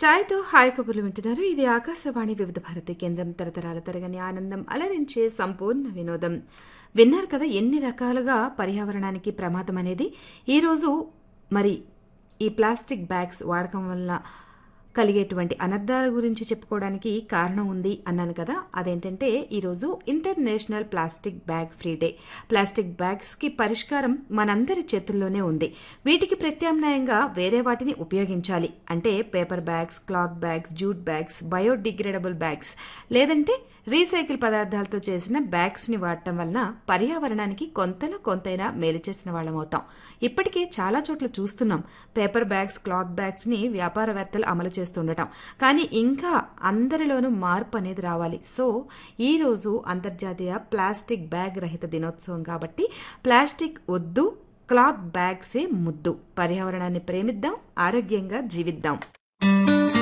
ఛాయ్తో hi కబుర్లు వింటున్నారు ఇది ఆకాశవాణి వివిధ భారతి కేంద్రం తరతరాల తరగని ఆనందం అలరించే సంపూర్ణ వినోదం విన్నారు కదా ఎన్ని రకాలుగా పర్యావరణానికి ప్రమాదం అనేది ఈరోజు మరి ఈ ప్లాస్టిక్ బ్యాగ్స్ వాడకం వల్ల కలిగేటువంటి అనర్థాల గురించి చెప్పుకోవడానికి కారణం ఉంది అన్నాను కదా అదేంటంటే ఈరోజు international plastic bag free day plastic బ్యాగ్స్కి పరిష్కారం మనందరి చేతుల్లోనే ఉంది వీటికి ప్రత్యామ్నాయంగా వేరే వాటిని ఉపయోగించాలి అంటే paper bags cloth bags jute bags biodegradable bags లేదంటే రీసైకిల్ పదార్థాలతో చేసిన బ్యాగ్స్ని వాడటం వలన పర్యావరణానికి కొంతలో కొంతైనా మేలు చేసిన వాళ్ళం అవుతాం ఇప్పటికే చాలా చోట్ల చూస్తున్నాం పేపర్ బ్యాగ్స్ క్లాత్ బ్యాగ్స్ని వ్యాపారవేత్తలు అమలు చేస్తుండటం కానీ ఇంకా అందరిలోనూ మార్పు అనేది రావాలి సో ఈ రోజు అంతర్జాతీయ ప్లాస్టిక్ బ్యాగ్ రహిత దినోత్సవం కాబట్టి ప్లాస్టిక్ వద్దు క్లాత్ బ్యాగ్సే ముద్దు పర్యావరణాన్ని ప్రేమిద్దాం ఆరోగ్యంగా జీవిద్దాం